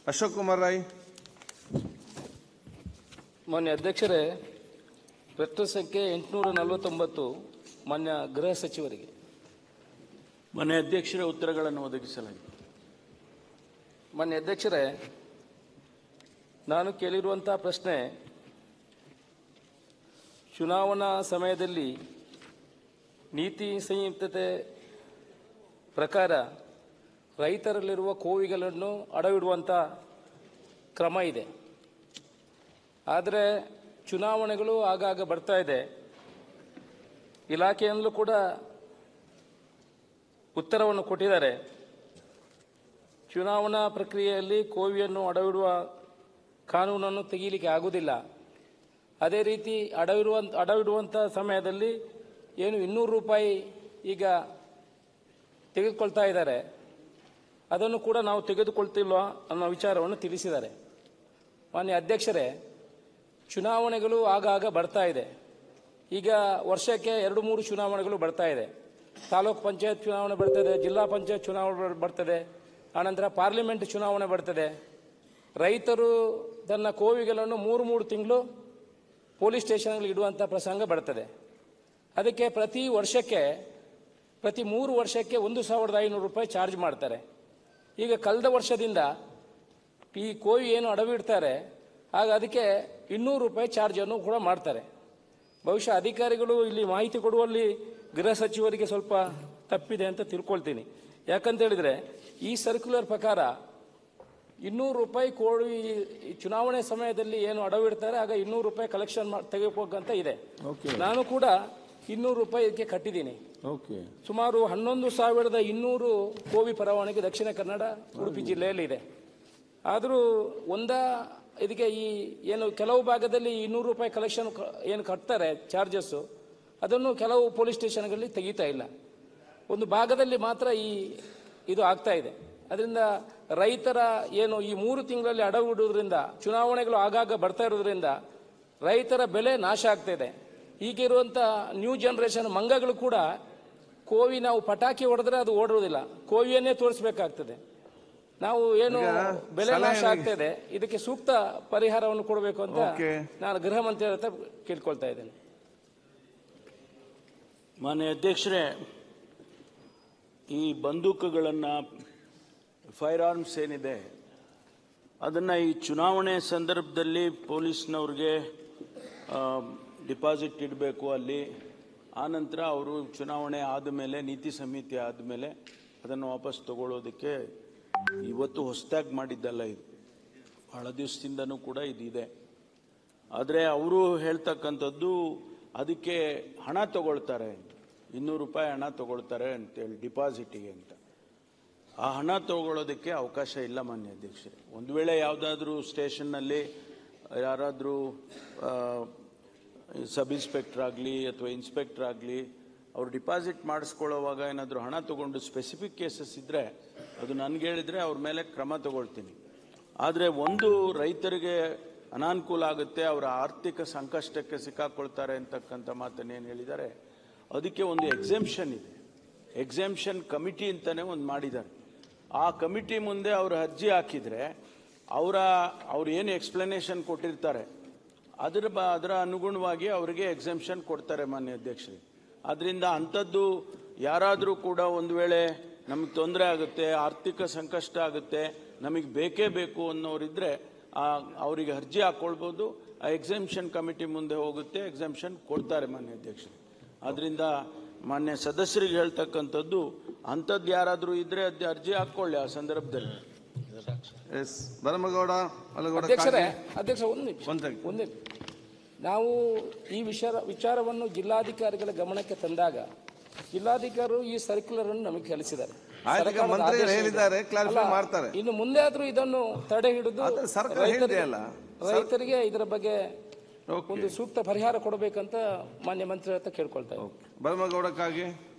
ಅಶೋಕ್ ಕುಮಾರ್ ರೈ ಮಾನ್ಯ ಅಧ್ಯಕ್ಷರೇ ಪ್ರಶ್ನೆ ಸಂಖ್ಯೆ ಎಂಟುನೂರ ನಲವತ್ತೊಂಬತ್ತು ಮಾನ್ಯ ಗೃಹ ಸಚಿವರಿಗೆ ಮನೆ ಅಧ್ಯಕ್ಷರ ಉತ್ತರಗಳನ್ನು ಒದಗಿಸಲಾಗಿದೆ ಮಾನ್ಯ ಅಧ್ಯಕ್ಷರೇ ನಾನು ಕೇಳಿರುವಂತಹ ಪ್ರಶ್ನೆ ಚುನಾವಣಾ ಸಮಯದಲ್ಲಿ ನೀತಿ ಸಂಯುಕ್ತತೆ ಪ್ರಕಾರ ರೈತರಲ್ಲಿರುವ ಕೋವಿಗಳನ್ನು ಅಡವಿಡುವಂಥ ಕ್ರಮ ಇದೆ ಆದರೆ ಚುನಾವಣೆಗಳು ಆಗಾಗ ಬರ್ತಾ ಇದೆ ಇಲಾಖೆಯಿಂದಲೂ ಕೂಡ ಉತ್ತರವನ್ನು ಕೊಟ್ಟಿದ್ದಾರೆ ಚುನಾವಣಾ ಪ್ರಕ್ರಿಯೆಯಲ್ಲಿ ಕೋವಿಯನ್ನು ಅಡವಿಡುವ ಕಾನೂನನ್ನು ತೆಗೀಲಿಕ್ಕೆ ಆಗುವುದಿಲ್ಲ ಅದೇ ರೀತಿ ಅಡವಿರುವ ಅಡವಿಡುವಂಥ ಸಮಯದಲ್ಲಿ ಏನು ಇನ್ನೂರು ರೂಪಾಯಿ ಈಗ ತೆಗೆದುಕೊಳ್ತಾ ಇದ್ದಾರೆ ಅದನ್ನು ಕೂಡ ನಾವು ತೆಗೆದುಕೊಳ್ತಿಲ್ವಾ ಅನ್ನೋ ವಿಚಾರವನ್ನು ತಿಳಿಸಿದ್ದಾರೆ ಮಾನ್ಯ ಅಧ್ಯಕ್ಷರೇ ಚುನಾವಣೆಗಳು ಆಗಾಗ ಬರ್ತಾ ಇದೆ ಈಗ ವರ್ಷಕ್ಕೆ ಎರಡು ಮೂರು ಚುನಾವಣೆಗಳು ಬರ್ತಾ ಇದೆ ತಾಲೂಕ್ ಪಂಚಾಯತ್ ಚುನಾವಣೆ ಬರ್ತದೆ ಜಿಲ್ಲಾ ಪಂಚಾಯತ್ ಚುನಾವಣೆ ಬರ್ತದೆ ಆನಂತರ ಪಾರ್ಲಿಮೆಂಟ್ ಚುನಾವಣೆ ಬರ್ತದೆ ರೈತರು ತನ್ನ ಕೋವಿಗಳನ್ನು ಮೂರು ಮೂರು ತಿಂಗಳು ಪೊಲೀಸ್ ಸ್ಟೇಷನ್ಗಳಿಗೆ ಇಡುವಂಥ ಪ್ರಸಂಗ ಬರ್ತದೆ ಅದಕ್ಕೆ ಪ್ರತಿ ವರ್ಷಕ್ಕೆ ಪ್ರತಿ ಮೂರು ವರ್ಷಕ್ಕೆ ಒಂದು ಸಾವಿರದ ಐನೂರು ರೂಪಾಯಿ ಚಾರ್ಜ್ ಮಾಡ್ತಾರೆ ಈಗ ಕಳೆದ ವರ್ಷದಿಂದ ಈ ಕೋವಿ ಏನು ಅಡವಿಡ್ತಾರೆ ಆಗ ಅದಕ್ಕೆ ಇನ್ನೂರು ರೂಪಾಯಿ ಚಾರ್ಜನ್ನು ಕೂಡ ಮಾಡ್ತಾರೆ ಬಹುಶಃ ಅಧಿಕಾರಿಗಳು ಇಲ್ಲಿ ಮಾಹಿತಿ ಕೊಡುವಲ್ಲಿ ಗೃಹ ಸಚಿವರಿಗೆ ಸ್ವಲ್ಪ ತಪ್ಪಿದೆ ಅಂತ ತಿಳ್ಕೊಳ್ತೀನಿ ಯಾಕಂತ ಹೇಳಿದ್ರೆ ಈ ಸರ್ಕ್ಯುಲರ್ ಪ್ರಕಾರ ಇನ್ನೂರು ರೂಪಾಯಿ ಕೋಳಿ ಈ ಚುನಾವಣೆ ಸಮಯದಲ್ಲಿ ಏನು ಅಡವಿಡ್ತಾರೆ ಆಗ ಇನ್ನೂರು ರೂಪಾಯಿ ಕಲೆಕ್ಷನ್ ತೆಗೆದುಕೋಗಂತ ಇದೆ ಓಕೆ ನಾನು ಕೂಡ ಇನ್ನೂರು ರೂಪಾಯಿ ಇದಕ್ಕೆ ಕಟ್ಟಿದ್ದೀನಿ ಓಕೆ ಸುಮಾರು ಹನ್ನೊಂದು ಸಾವಿರದ ಇನ್ನೂರು ಕೋವಿ ಪರವಾನಗಿ ದಕ್ಷಿಣ ಕನ್ನಡ ಉಡುಪಿ ಜಿಲ್ಲೆಯಲ್ಲಿ ಇದೆ ಆದರೂ ಒಂದ ಇದಕ್ಕೆ ಈ ಏನು ಕೆಲವು ಭಾಗದಲ್ಲಿ ಇನ್ನೂರು ರೂಪಾಯಿ ಕಲೆಕ್ಷನ್ ಏನು ಕಟ್ತಾರೆ ಚಾರ್ಜಸ್ಸು ಅದನ್ನು ಕೆಲವು ಪೊಲೀಸ್ ಸ್ಟೇಷನ್ಗಳಲ್ಲಿ ತೆಗೀತಾ ಇಲ್ಲ ಒಂದು ಭಾಗದಲ್ಲಿ ಮಾತ್ರ ಈ ಇದು ಆಗ್ತಾ ಇದೆ ಅದರಿಂದ ರೈತರ ಏನು ಈ ಮೂರು ತಿಂಗಳಲ್ಲಿ ಅಡವಿಡುವುದರಿಂದ ಚುನಾವಣೆಗಳು ಆಗಾಗ ಬರ್ತಾ ಇರೋದ್ರಿಂದ ರೈತರ ಬೆಲೆ ನಾಶ ಆಗ್ತಾ ಇದೆ ಈಗಿರುವಂಥ ನ್ಯೂ ಜನರೇಷನ್ ಮಂಗಗಳು ಕೂಡ ಕೋವಿ ನಾವು ಪಟಾಕಿ ಹೊಡೆದ್ರೆ ಅದು ಓಡುವುದಿಲ್ಲ ಕೋವಿಯನ್ನೇ ತೋರಿಸಬೇಕಾಗ್ತದೆ ನಾವು ಏನು ಈಗ ಬೆಲೆ ಸಲಹೆ ನಾಶ ಆಗ್ತಾ ಇದೆ ಇದಕ್ಕೆ ಸೂಕ್ತ ಪರಿಹಾರವನ್ನು ಕೊಡಬೇಕು ಅಂತ ಓಕೆ. ನಾನು ಗೃಹ ಮಂತ್ರಿ ಹತ್ರ ಕೇಳ್ಕೊಳ್ತಾ ಇದ್ದೇನೆ ಮಾನ್ಯ ಅಧ್ಯಕ್ಷರೇ ಈ ಬಂದೂಕುಗಳನ್ನು ಫೈರ್ ಆರ್ಮ್ಸ್ ಏನಿದೆ ಅದನ್ನು ಈ ಚುನಾವಣೆ ಸಂದರ್ಭದಲ್ಲಿ ಪೊಲೀಸ್ನವ್ರಿಗೆ ಡಿಪಾಸಿಟ್ ಇಡಬೇಕು ಅಲ್ಲಿ ಆನಂತರ ಅವರು ಚುನಾವಣೆ ಆದಮೇಲೆ ನೀತಿ ಸಮಿತಿ ಆದಮೇಲೆ ಅದನ್ನು ವಾಪಸ್ ತಗೊಳ್ಳೋದಕ್ಕೆ ಇವತ್ತು ಹೊಸದಾಗಿ ಮಾಡಿದ್ದಲ್ಲ ಇದು ಭಾಳ ದಿವಸದಿಂದನೂ ಕೂಡ ಇದಿದೆ ಆದರೆ ಅವರು ಹೇಳ್ತಕ್ಕಂಥದ್ದು ಅದಕ್ಕೆ ಹಣ ತಗೊಳ್ತಾರೆ ಇನ್ನೂರು ರೂಪಾಯಿ ಹಣ ತಗೊಳ್ತಾರೆ ಅಂತೇಳಿ ಡಿಪಾಸಿಟಿಗೆ ಅಂತ ಆ ಹಣ ತಗೊಳ್ಳೋದಕ್ಕೆ ಅವಕಾಶ ಇಲ್ಲ ಮಾನ್ಯ ಅಧ್ಯಕ್ಷರೇ ಒಂದು ವೇಳೆ ಯಾವುದಾದ್ರೂ ಸ್ಟೇಷನ್ನಲ್ಲಿ ಯಾರಾದರೂ ಸಬ್ ಇನ್ಸ್ಪೆಕ್ಟರ್ ಆಗಲಿ ಅಥವಾ ಇನ್ಸ್ಪೆಕ್ಟರ್ ಆಗಲಿ ಅವ್ರು ಡಿಪಾಸಿಟ್ ಮಾಡಿಸ್ಕೊಳ್ಳೋವಾಗ ಏನಾದರೂ ಹಣ ತಗೊಂಡು ಸ್ಪೆಸಿಫಿಕ್ ಕೇಸಸ್ ಇದ್ದರೆ ಅದು ನನಗೆ ಹೇಳಿದರೆ ಅವ್ರ ಮೇಲೆ ಕ್ರಮ ತಗೊಳ್ತೀನಿ ಆದರೆ ಒಂದು ರೈತರಿಗೆ ಅನಾನುಕೂಲ ಆಗುತ್ತೆ ಅವರ ಆರ್ಥಿಕ ಸಂಕಷ್ಟಕ್ಕೆ ಸಿಕ್ಕಾಕೊಳ್ತಾರೆ ಅಂತಕ್ಕಂಥ ಮಾತನ್ನು ಏನು ಹೇಳಿದ್ದಾರೆ ಅದಕ್ಕೆ ಒಂದು ಎಕ್ಸೆಂಪ್ಷನ್ ಇದೆ ಎಕ್ಸೆಂಪ್ಷನ್ ಕಮಿಟಿ ಅಂತಲೇ ಒಂದು ಮಾಡಿದ್ದಾರೆ ಆ ಕಮಿಟಿ ಮುಂದೆ ಅವರು ಅರ್ಜಿ ಹಾಕಿದರೆ ಅವರ ಅವ್ರು ಏನು ಎಕ್ಸ್ಪ್ಲನೇಷನ್ ಕೊಟ್ಟಿರ್ತಾರೆ ಅದರ ಬ ಅದರ ಅನುಗುಣವಾಗಿ ಅವರಿಗೆ ಎಕ್ಸೆಂಪ್ಷನ್ ಕೊಡ್ತಾರೆ ಮಾನ್ಯ ಅಧ್ಯಕ್ಷರೇ ಅದರಿಂದ ಅಂಥದ್ದು ಯಾರಾದರೂ ಕೂಡ ಒಂದು ವೇಳೆ ನಮಗೆ ತೊಂದರೆ ಆಗುತ್ತೆ ಆರ್ಥಿಕ ಸಂಕಷ್ಟ ಆಗುತ್ತೆ ನಮಗೆ ಬೇಕೇ ಬೇಕು ಅನ್ನೋರಿದ್ರೆ ಆ ಅವರಿಗೆ ಅರ್ಜಿ ಹಾಕ್ಕೊಳ್ಬೋದು ಆ ಎಕ್ಸೆಂಪ್ಷನ್ ಕಮಿಟಿ ಮುಂದೆ ಹೋಗುತ್ತೆ ಎಕ್ಸೆಂಪ್ಷನ್ ಕೊಡ್ತಾರೆ ಮಾನ್ಯ ಅಧ್ಯಕ್ಷರೇ ಅದರಿಂದ ಮಾನ್ಯ ಸದಸ್ಯರಿಗೆ ಹೇಳ್ತಕ್ಕಂಥದ್ದು ಅಂಥದ್ದು ಯಾರಾದರೂ ಇದ್ರೆ ಅದು ಅರ್ಜಿ ಹಾಕ್ಕೊಳ್ಳಿ ಆ ಸಂದರ್ಭದಲ್ಲಿ ಎಸ್ ಭರಮಗೌಡ ಮಲಗೌಡ ಅಧ್ಯಕ್ಷರೇ ಕಾಗೆ. ಅಧ್ಯಕ್ಷ ಒಂದು ನಿಮಿಷ ಒಂದ್ second. ಒಂದೇ ನಾವು ಈ ವಿಚಾರ ವಿಚಾರವನ್ನು ಜಿಲ್ಲಾಧಿಕಾರಿಗಳ ಗಮನಕ್ಕೆ ತಂದಾಗ ಜಿಲ್ಲಾಧಿಕಾರಿಗಳು ಈ ಸರ್ಕ್ಯುಲರ್ ಅನ್ನು ನಮಗೆ ಕಲಿಸಿದ್ದಾರೆ ಆಯ್ತು, ಈಗ ಸರ್ಕಾರದ ಮಂತ್ರಿಗಳು ಆದೇಶ ಇದೆ. ಹೇಳಿದ್ದಾರೆ, clarify ಅಲ್ಲ, ಮಾಡ್ತಾರೆ. ಇನ್ನು ಮುಂದೆ ಆದ್ರೂ ಇದನ್ನು ತಡೆ ಹಿಡಿದು ಆದ್ರೆ ಸರ್ಕಾರ ರೈತರಿಗೆ- ಹೇಳಿದೆಯಲ್ಲ. ರೈತರಿಗೆ ಇದರ ಬಗ್ಗೆ ಓಕೆ. ಒಂದು ಸೂಕ್ತ ಪರಿಹಾರ ಕೊಡಬೇಕಂತ ಮಾನ್ಯ ಮಂತ್ರಿ ಹತ್ರ ಕೇಳ್ಕೊಳ್ತಾ ಇದ್ದೀನಿ ಓಕೆ ಭರಮಗೌಡ ಕಾಗೆ